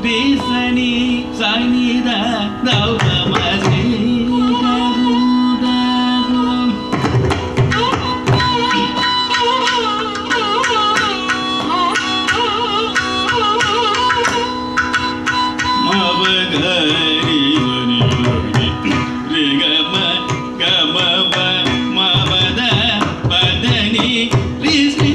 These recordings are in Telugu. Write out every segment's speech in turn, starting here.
రి సని సని ద దవ మసి మవ గరి ని రి గమ గమ ప మవ ద పదని రి శ్రీ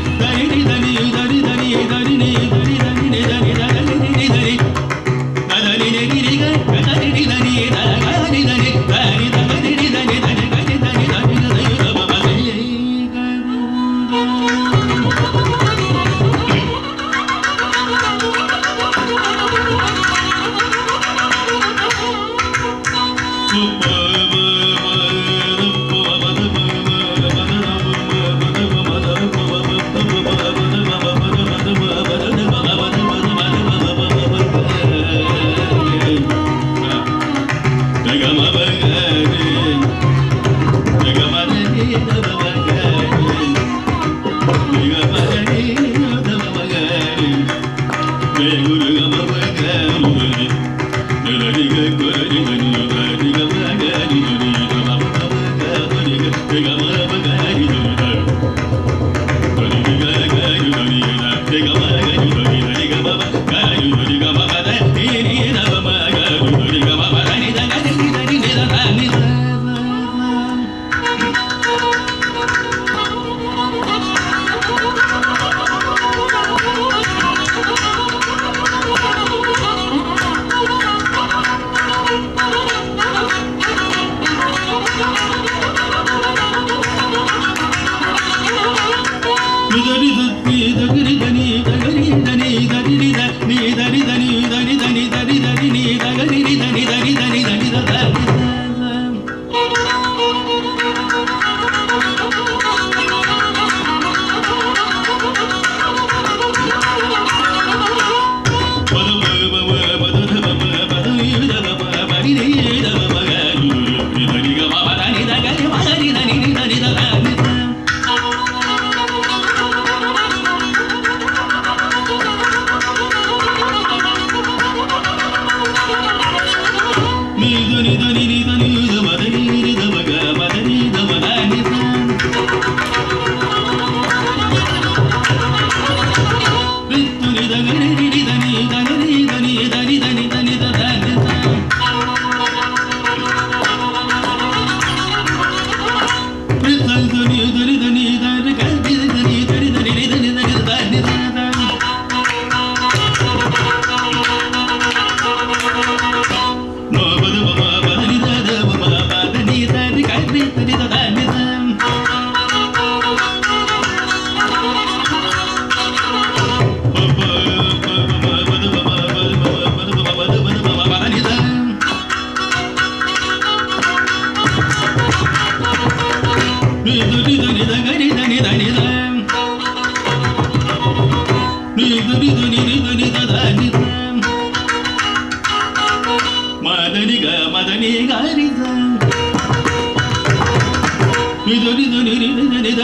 దని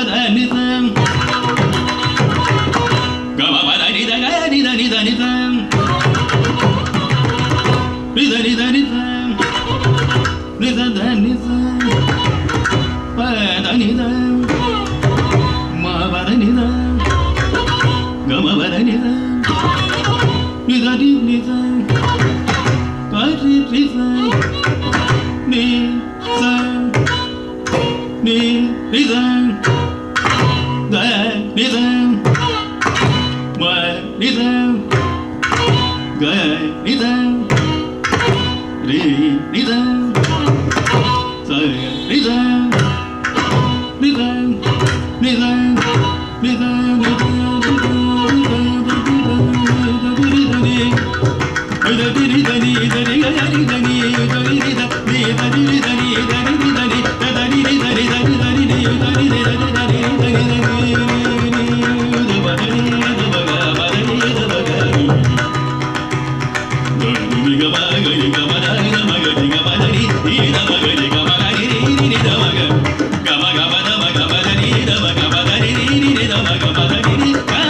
గమ గమ గమ గమ గమ గమ గమ గమ గమ గమ గమ గమ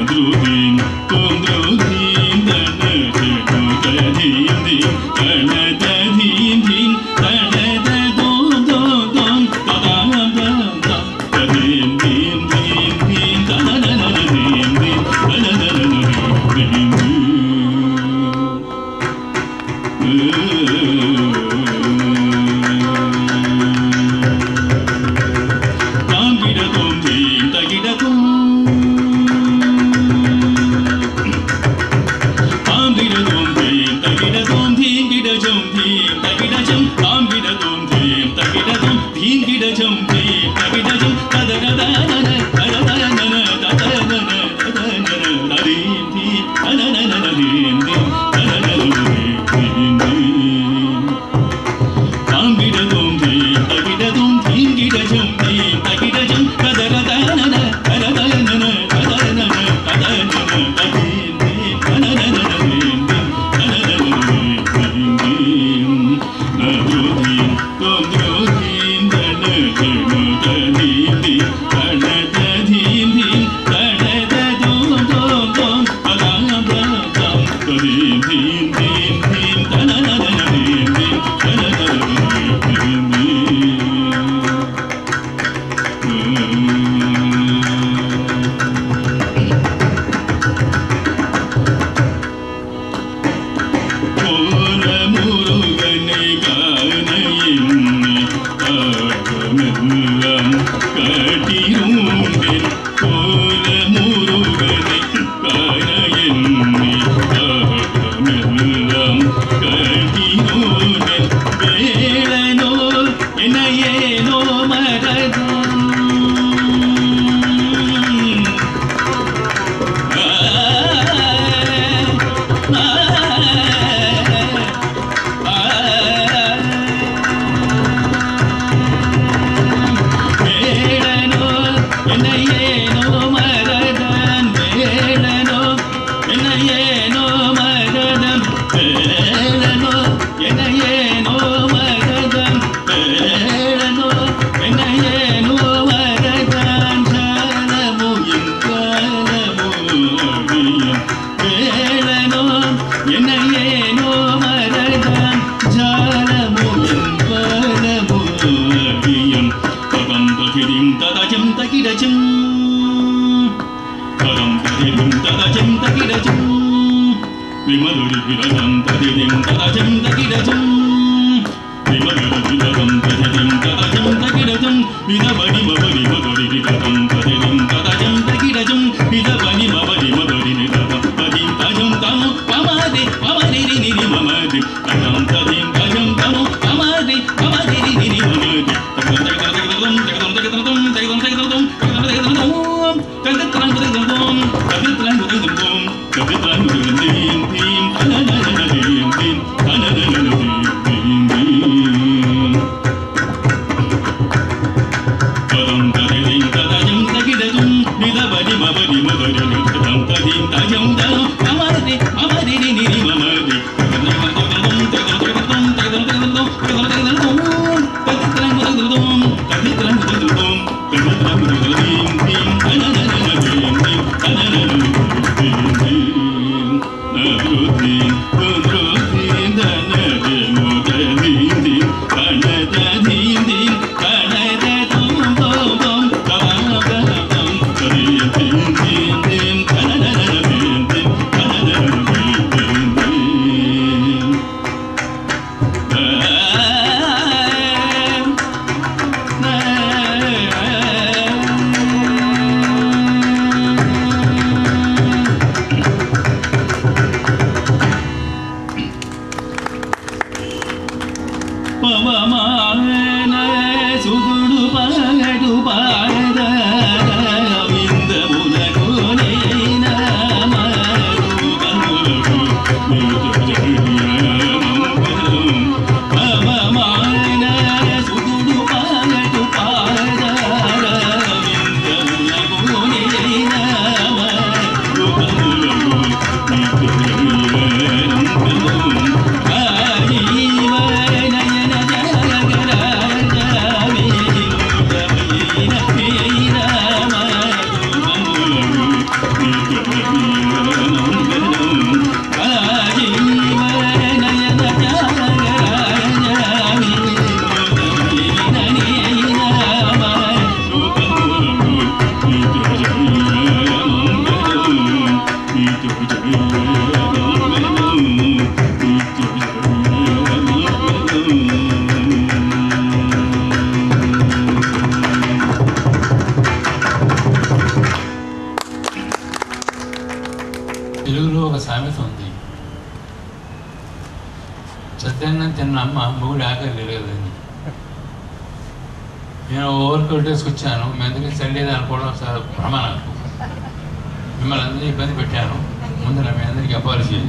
ദ്രുതിം തും ദ്രുതിം തന തനു തധീം ധീം തന തധീം ധീം തന തദോം ദോം ദോം തദാം ദാം ദാം തധീം ധീം ധീം ധീം തന നന ധീം ധീം തന നന ധീം ധീം താങ്കിടതും ധീം തകിടതും താങ്കിടതും ധീം തകിടതും ധീം കിടജും ധീം തകിടജും താങ്കിടതും ധീം തകിടതും ധീം കിടജും ധീം തകിടജും തദഗദനന തദദനന തദനന തദനന തദീം ധീം തദനന ധീം ധീം തദനന ധീം ധീം താങ്കിടതും ധീം തകിടതും ധീം കിടജും ധീം തകിടജും തദഗദനന തദനന തദനന തദനന തദീം ധീം തദനന ധീം ധീം തദനന ധീം ധീം നദ്രുധീം ത്വം ദ്രുധീം തന തനു തദീം ധീം തന തദീം ധീം തന തദോം ദോം ദോം തദാം ദാം ദാം തദീം ധീം ധീം ധീം തനനന ധീം ധീം തനനന ധീം ധീം கோல முருகனை காண எண்ணி ஆகமெல்லாம் காட்டிருந்தேன் கோல முருகனை காண எண்ணி ஆகமெல்லாம் காட்டிருந்தேன் வேளனோ என்னையேனோ மரதம் வேடனோ என்னையேனோ மரதன் வேடனோ என்னையேனோ மரதன் வேடனோ என்னையேனோ மரதன் வேடனோ என்னையேனோ மரதன் சாலமுயின் காலமுயின் வேடனோ என்னையேனோ மரதன் ஜாலமுயின் காலமுயின் పదం తగిరిం తదజం తగిడజం పదం తగిరిం తదజం తగిడజం విమలుడి విరదం తదిరిం తదజం తగిడజం విమలుడి విరదం తదిరిం తదజం తగిడజం వినబడి మబడి మదొడి విరదం తదిరిం తదజం తగిడజం వినబడి మబడి మదొడి విరదం తదిం తజం తము పమది పమదిరి నిరి మమది తజం తదిం తజం తము పమది పమదిరి నిరి మమది ృద్రీం తెలుగులో ఒక సామెత ఉంది సత్యాన్నం తిన్న అమ్మ మొగుడు ఆకలి తెలియదని నేను ఓవర్ కోటేసి వచ్చాను మీ అందరికీ చల్లేదు అనుకోవడం చాలా భ్రమ నాకు మిమ్మల్ని అందరినీ ఇబ్బంది పెట్టాను ముందు మీ అందరికీ అపాలజీ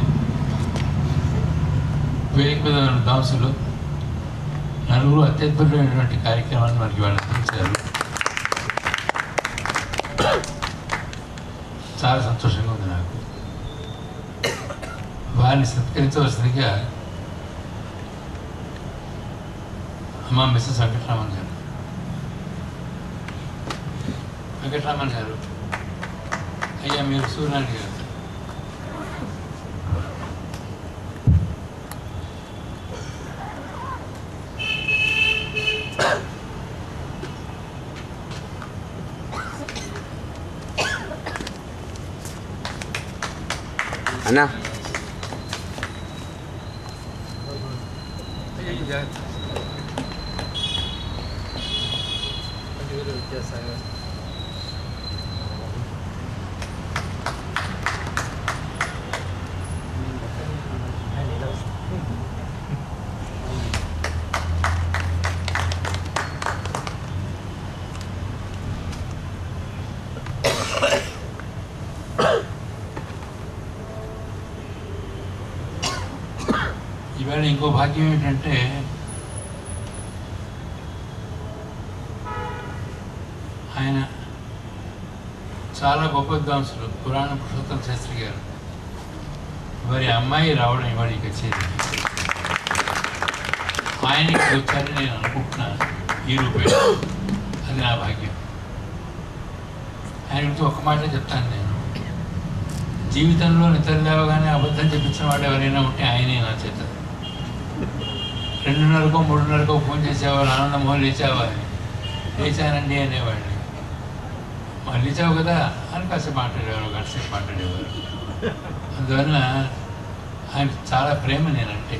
వేదిక మీద ఉన్న దాసులు నలుగురు అత్యద్భుతమైనటువంటి కార్యక్రమాన్ని మనకి వాళ్ళు అందించారు చాలా సంతోషంగా ఉంది నాకు వారిని సత్కరించవలసిందిగా అమ్మ మిస్సెస్ వెంకటరామన్ గారు వెంకటరామన్ గారు అయ్యా మీరు సూర్యనారాయణ గారు అన్నా ఈవేళ ఇంకో భాగ్యం ఏంటంటే ఆయన చాలా గొప్ప విద్వాంసులు పురాణ పురుషోత్తం శాస్త్రి గారు వారి అమ్మాయి రావడం ఇవాళ ఈ కచేరీ ఆయన ఇక్కడ వచ్చారని నేను అనుకుంటున్నాను ఈ రూపాయలు అది నా భాగ్యం ఆయన గురించి ఒక మాట చెప్తాను నేను జీవితంలో నిద్ర లేవగానే అబద్ధం చెప్పించిన వాడు ఎవరైనా ఉంటే ఆయనే నా చేత రెండున్నరకో మూడున్నరకో ఫోన్ చేసేవారు ఆనందమోహన్ లేచావా అని లేచానండి అనేవాడిని మరి లేచావు కదా అని కాసేపు మాట్లాడేవారు ఒక గంటసేపు మాట్లాడేవారు అందువల్ల ఆయన చాలా ప్రేమ నేనంటే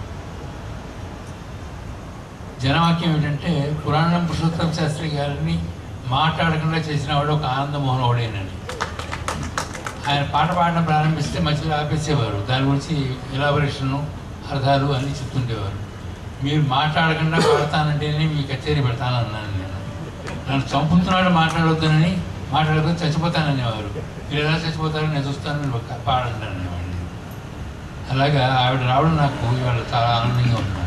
జనవాక్యం ఏంటంటే పురాణం పురుషోత్తం శాస్త్రి గారిని మాట్లాడకుండా చేసిన వాడు ఒక ఆనందమోహన్ ఒకడేనని ఆయన పాట పాడడం ప్రారంభిస్తే మధ్యలో ఆపేసేవారు దాని గురించి ఎలాబరేషను అర్థాలు అన్నీ చెప్తుండేవారు మీరు మాట్లాడకుండా పాడతానంటేనే మీ కచేరీ పెడతానన్నాను నేను నన్ను చంపుతున్నాడు మాట్లాడొద్దునని మాట్లాడకపోతే చచ్చిపోతాననేవారు మీరు ఎలా చచ్చిపోతారో నేను చూస్తాను మీరు పాడండి అనేవాడిని అలాగా ఆవిడ రావడం నాకు ఇవాళ చాలా ఆనందంగా ఉంది